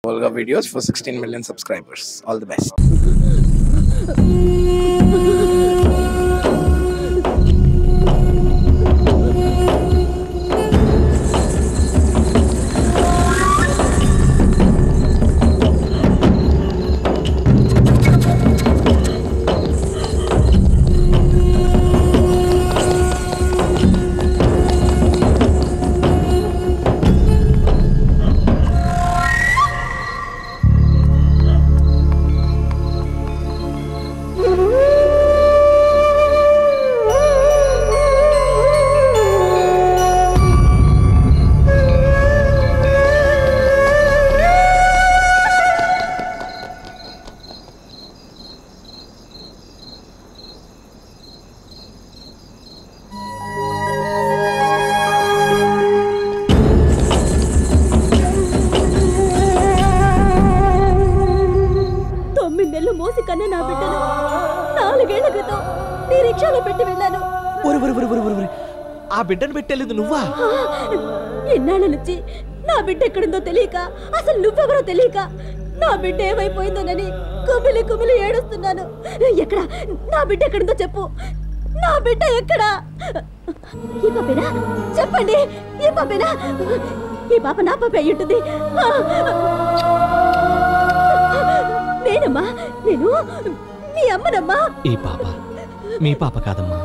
Volga videos for 16 million subscribers. All the best. తొమ్మిది నెలలు మోసి కన్న నా బిడ్డను నాలుగేళ్ల క్రితం నీ రిక్షాలో పెట్టి వెళ్ళాను ఒరి ఒరి ఒరి ఒరి ఒరి ఒరి. ఆ బిడ్డను పెట్టలేదు నువ్వా ఆ, ఎన్నాళ్ళ నుంచి నా బిడ్డ ఎక్కడుందో తెలియక అసలు నువ్వెవరో తెలియక నా బిడ్డ ఏమైపోయిందోనని కుమిలి కుమిలి ఏడుస్తున్నాను ఎక్కడ నా బిడ్డ ఎక్కడుందో చెప్పు నా బిడ్డ ఎక్కడా ఈ పాపేనా చెప్పండి ఈ పాపేనా ఈ పాప నా పాప అయి ఉంటుంది ఆ, నేనమ్మా నేను మీ అమ్మనమ్మా ఈ పాప మీ పాప కాదమ్మా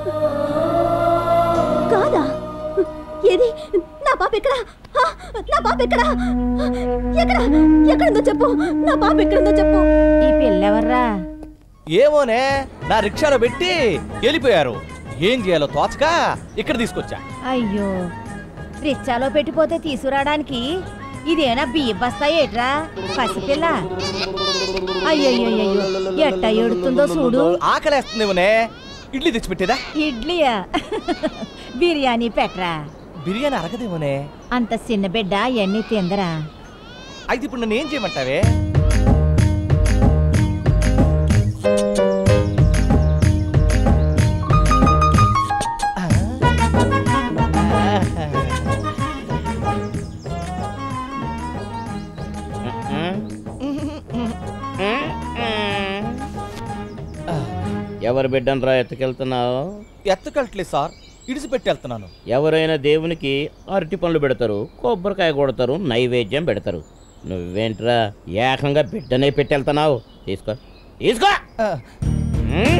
కాదా ఏది నా పాప ఎక్కడ ఆ, నా పాప ఎక్కడ ఎక్కడ ఎక్కడుందో చెప్పు నా పాప ఎక్కడుందో చెప్పు ఈ పిల్లెవర్రా ఏమోనే నా రిక్షాలో పెట్టి వెళ్ళిపోయారు ఏం చేయాలో తోచక ఇక్కడ తీసుకొచ్చా అయ్యో రిచ్చాలో పెట్టిపోతే తీసుకురావడానికి ఇదేనా బియ్య బస్తా ఏట్రా పసిపిల్ల అయ్యయ్యో ఎట్ట ఏడుతుందో చూడు ఆకలేస్తుందేమోనే ఇడ్లీ తెచ్చిపెట్టేదా ఇడ్లీయా బిర్యానీ పెట్రా బిర్యానీ అరగదేమోనే అంత చిన్న బిడ్డ ఎన్ని తిందరా అయితే ఇప్పుడు నన్ను ఏం చేయమంటావే ఎవరి బిడ్డనరా ఎత్తుకెళ్తున్నావు ఎత్తకట్లేదు సార్ ఇడిసిపెట్టి వెళ్తున్నాను ఎవరైనా దేవునికి అరటి పనులు పెడతారు కొబ్బరికాయ కొడతారు నైవేద్యం పెడతారు నువ్వేంట్రా ఏకంగా బిడ్డనే పెట్టి వెళ్తున్నావు తీసుకో తీసుకో ఆ, ఉమ్?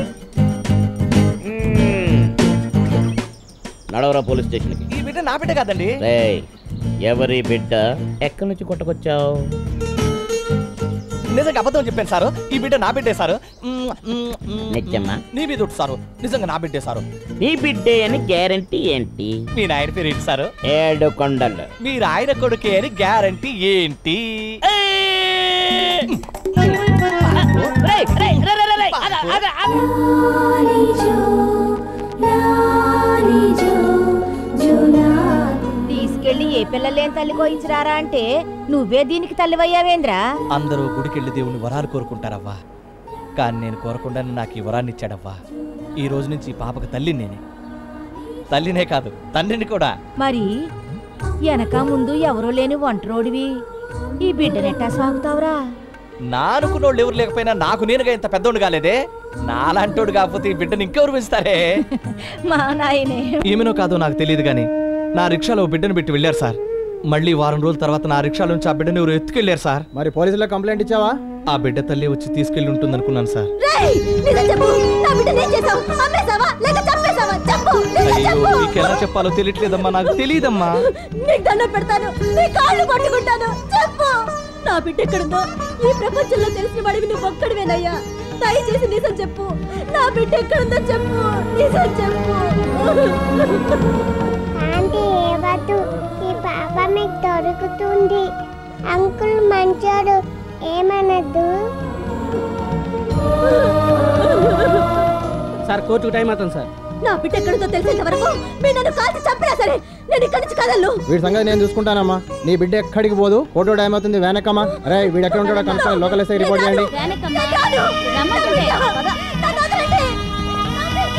ఉమ్. నడవరా పోలీస్ స్టేషన్కి ఈ బిడ్డ నా బిడ్డ కాదండి రేయ్ ఎవరి బిడ్డ ఎక్కడి నుంచి కొట్టకొచ్చావు నిజంగా అబద్ధం చెప్పాను సారు ఈ బిడ్డ నా బిడ్డే సారు మ్మ్, మ్మ్, మ్మ్. నిజమా నీ మీద ఒట్టు సారు నిజంగా నా బిడ్డే సారు నీ బిడ్డే అని గ్యారంటీ ఏంటి మీ నాయన పేరు ఏంటి సారు ఏడు కొండలు మీరు ఆయన కొడుకే అని గ్యారంటీ ఏంటి తీసుకెళ్లి ఏ పిల్లలేం తల్లి కోయించిరారా అంటే నువ్వే దీనికి తల్లివయ్యావేంద్రా అందరూ గుడికెళ్ళి దేవుని వరాలు కోరుకుంటారవ్వా కానీ నేను కోరకుండానే నాకు ఈ వరాన్ని ఇచ్చాడవ్వా ఈ రోజు నుంచి ఈ పాపకు తల్లి నేనే తల్లినే కాదు తండ్రిని కూడా మరి వెనక ముందు ఎవరూ లేని ఒంటరోడివి ఈ బిడ్డనెట్టా సాగుతావురా నా అనుకున్నోళ్ళు ఎవరు లేకపోయినా నాకు నేనుగా ఇంత పెద్దోడు కాలేదే నాలాంటోడు కాకపోతే ఈ బిడ్డను ఇంకెవరు పెంచుతారే మా నాయనే ఏమినో కాదో నాకు తెలియదు కానీ నా రిక్షాలో ఓ బిడ్డను పెట్టి వెళ్ళారు సార్ మళ్ళీ వారం రోజుల తర్వాత నా రిక్షాలో నుంచి ఆ బిడ్డను ఎవరు ఎత్తుకెళ్ళారు సార్ మరి పోలీసులో కంప్లైంట్ ఇచ్చావా ఆ బిడ్డ తల్లి వచ్చి తీసుకెళ్ళి ఉంటుంది అనుకున్నాను సార్ రేయ్ నిజం చెప్పు నా బిడ్డ ఏం చేసావు అమ్మేసావా లేక చంపేసావా చెప్పు నిజం అయ్యో చెప్పు నీకు ఎలా చెప్పాలో తెలియట్లేదమ్మా నాకు తెలియదమ్మా నీకు దండం పెడతాను నీ కాళ్ళు పట్టుకుంటాను చెప్పు నా బిడ్డ ఎక్కడుందో ఈ ప్రపంచంలో తెలిసిన వాడివి నువ్వు ఒక్కడివేనయ్యా దయచేసి నిజం చెప్పు నా బిడ్డ ఎక్కడుందో చెప్పు నిజం చెప్పు ఆంటీ ఏవద్దు ఈ పాప మీకు దొరుకుతుంది అంకుల్ మంచోడు ఏమనద్దు సార్ కోర్టుకు టైం అవుతుంది సార్ నా బిడ్డ ఎక్కడుందో తెలిసేంత వరకు మీరు నన్ను కాల్చి చంపినా సరే నేను ఇక్కడి నుంచి కదలను వీడి సంగతి నేను చూసుకుంటానమ్మా నీ బిడ్డ ఎక్కడికి పోదు ఫోటో టైం అవుతుంది వెనకమ్మా అరే వీడు ఎక్కడ ఉంటాడో కనుక్కొని లోకల్ ఎస్ఐ రిపోర్ట్ చేయండి నేను రాను. నన్ను వదలండి. నా బిడ్డ.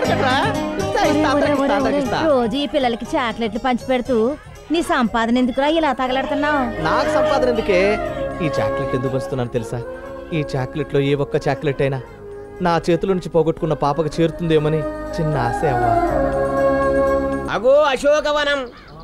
ఇప్పించండిరా. ఇస్తా, ఇస్తా, అందరికి ఇస్తా, అందరికి ఇస్తా. రోజు ఈ పిల్లలకి చాక్లెట్లు పంచి పెడుతూ నీ సంపాదన ఎందుకురా ఇలా తగలడుతున్నావు నాకు సంపాదన ఎందుకే ఈ చాక్లెట్ ఎందుకు వస్తున్నాను తెలుసా ఈ చాక్లెట్లో ఏ ఒక్క చాక్లెట్ అయినా నా చేతుల నుంచి పోగొట్టుకున్న పాపకు చేరుతుందేమని చిన్న ఆశ అవ్వా అగో అశోకవనం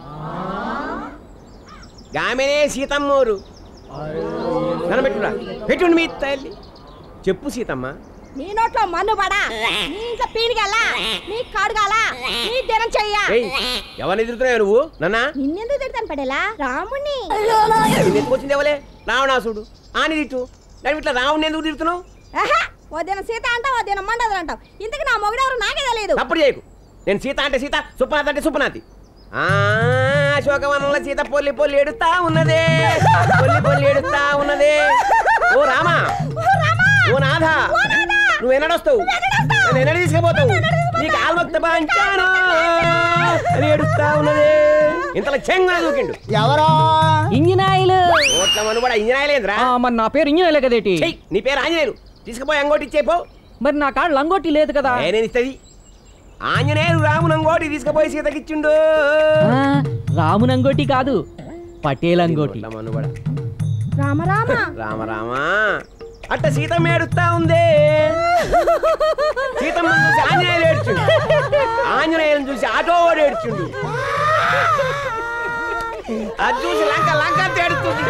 గామెనే సీతమ్మోరు కనబెట్టురా పెట్టుండి మీ తల్లి చెప్పు సీతమ్మ నీ నోట్లో మన్ను పడా నీ ఇంట్లో పీనిగల్లా నీ కాడుగాలా నీ దినం చెయ్య ఏయ్ ఎవరిని ఎదురుతున్నావు నువ్వు నన్నా నిన్నెందుకు తిడతాను పడేలా రాముణ్ణి ఎందుకొచ్చింది ఎవలే రావణాసుడు ఆని తిట్టు దాని ఇట్లా రావణ్ణి ఎందుకు తిడుతున్నావు ఆహా, ఓ దినం సీత అంటావు ఓ దినం మండదులు అంటావు ఇంతకు నా మొగడెవరు నాకే తెలియదు తప్పుడు చేయకు నేను సీత అంటే సీత సుప్నాథ్ అంటే సుప్నాథి ఆ అశోకవనంలో సీత పొల్లి పొల్లి ఏడుస్తా ఉన్నదే పొల్లి పొల్లి ఏడుస్తా ఉన్నదే ఓ రామా ఓ నాథ నువ్వు ఎన్నడొస్తావు నన్ను ఎన్నడ తీసుకుపోతావు నీకు ఆల్మక్త పంచాను అని ఏడుస్తా ఉన్నదే ఇంతలో చెంగున దూకిండు ఎవరో ఇంజినాయిలు ఓట్ల మను కూడా ఇంజనీర్లేదురా మరి నా పేరు ఇంజినాయిలే కదేటి చెయ్యి నీ పేరు ఆంజనేయులు తీసుకుపోయి అంగోటి ఇచ్చేపో మరి నా కాడ లంగోటి లేదు కదా నేను ఇస్తుంది ఆంజనేయులు రామును అంగోటి తీసుకుపోయి సీతకిచ్చిండు ఆ, రామునంగోటి కాదు పటేల్ అంగోటి ఓట్ల మను కూడా రామ రామ రామ రామ అట్ట సీతమ్మ ఏడుస్తా ఉందే సీతమ్మ చూసి ఆంజనేయులు ఏడ్చిండు ఆంజనేయులను చూసి ఆటో వాడు ఏడ్చిండు అది చూసి లంక లంక అంతా ఏడుస్తుంది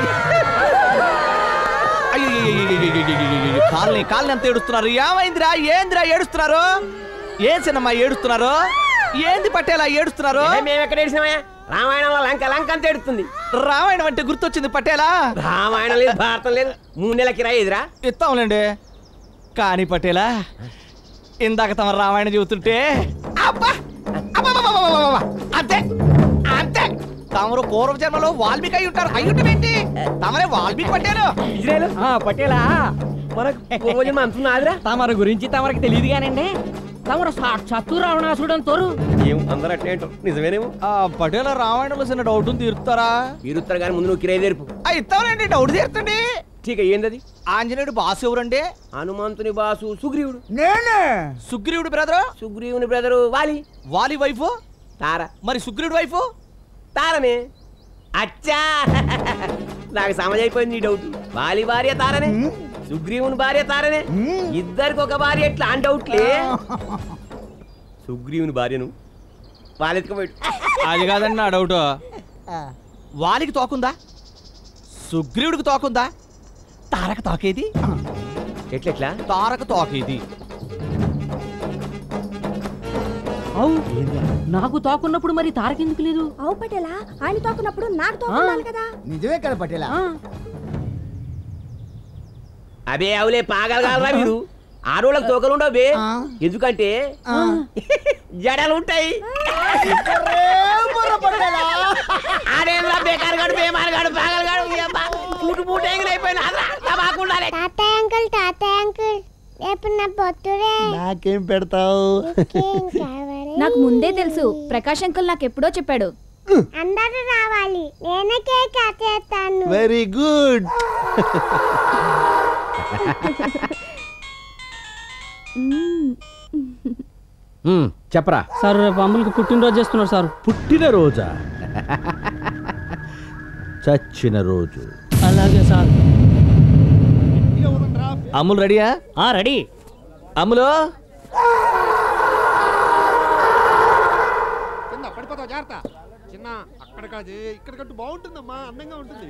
కాళ్ళని కాళ్ళని ఎంత ఏడుస్తున్నారు ఏమైందిరా ఏందిరా ఏడుస్తున్నారు ఏం సినిమా ఏడుస్తున్నారు ఏంది పట్టేలా ఏడుస్తున్నారు ఏ, మేము ఎక్కడ ఏడిసినామయ్యా రామాయణంలో లంక లంక అంతా ఏడుస్తుంది రామాయణం అంటే గుర్తొచ్చింది పట్టేలా రామాయణం లేదు భారతం లేదు మూడు నెలల కిరాయి ఎదురా ఇస్తాంలేండి కానీ పటేలా ఇందాక తమ రామాయణం చెబుతుంటే అబ్బా! అబ్బబ్బబ్బబ్బబ్బబ్బబ్బ! అంతే అంతే తమరు పూర్వ జన్మలో వాల్మీకి అయి ఉంటారు అయి ఉంటామేంటి తమరే వాల్మీకి పట్టారు ఇజ్రాయలు ఆ, పటేలా మనకు పూర్వజన్మ అంటున్నాదిరా తమరి గురించి తమరికి తెలియదు కానండి తమరు సాక్షాత్తు రావణాసుడు తోరు ఏం అందరూ అట్లే అంటారు నిజమేనేమో ఆ పటేల రామాయణంలో చిన్న డౌట్ తీరుతారా తీరుస్తారు కానీ ముందు నువ్వు కిరాయి తెరుపు ఆ ఇస్తాంలేండి డౌట్ తీరుతండి ఠీక ఏందది ఆంజనేయుడు బాసు ఎవరండి హనుమంతుని బాసు సుగ్రీవుడు సుగ్రీవుడు బ్రదర్ సుగ్రీవుని బ్రదరు వాలి వాలి వైఫ్ తార మరి సుగ్రీవుడు వైఫ్ తారనే అచ్చా నాకు సమజైపోయింది నీ డౌట్ వాలి భార్య తారనే సుగ్రీవుని భార్య తారనే ఇద్దరికి ఒక భార్య ఎట్లా అని డౌట్లే సుగ్రీవుని భార్యను వాళ్ళెత్తుకుపోయాడు అది కాదండి నా డౌట్ వాలికి తోకుందా సుగ్రీవుడికి తోకుందా తారక తోకేది ఎట్లెట్లా తారక తోకేది అవు నాకు తోకున్నప్పుడు మరి తారకెందుకు లేదు అవు పటేలా ఆయన తోకున్నప్పుడు నాకు తోకున్నాను కదా నిజమే కదా పటేలా అబే అవులే పాగలగాలరా వీడు ఆడోళ్ళకి తోకలు ఉండవు బే ఎందుకంటే జడలు ఉంటాయి ఆడేంద్రా బేకారు గడు బేమారు గడు పాగలు గడు పూటు పూట అయిపోయిన తమాకుండాలి తాతయ్య అంకుల్ తాతయ్య అంకుల్ రేపు నా పొత్తురే నాకేం పెడతావు ఇంకేం కావాలి నాకు ముందే తెలుసు ప్రకాష్ అంకుల్ నాకు ఎప్పుడో చెప్పాడు అందరూ రావాలి నేనే కేక్ కట్ చేస్తాను వెరీ గుడ్ చెప్పరా సార్ రేపు అమ్ములకి పుట్టినరోజు చేస్తున్నారు సార్ పుట్టినరోజా చచ్చిన రోజు అలాగే సార్ అమ్ములు రెడీయా ఆ రెడీ అమ్ములు పడిపోతావు జాగ్రత్త చిన్న అక్కడ కాదు ఇక్కడ కట్టు బాగుంటుందమ్మా అందంగా ఉంటుంది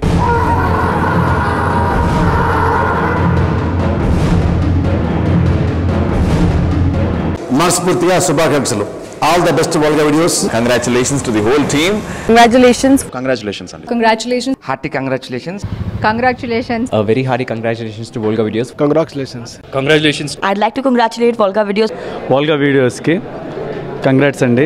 మనస్ఫూర్తిగా శుభాకాంక్షలు all the best world videos congratulations to the whole team Congratulations. Congratulations అండి Congratulations. Hearty congratulations Congratulations. A very hearty congratulations to Volga Videos. Congratulations. I'd like to congratulate Volga Videos. Volga Videos కి congrats అండి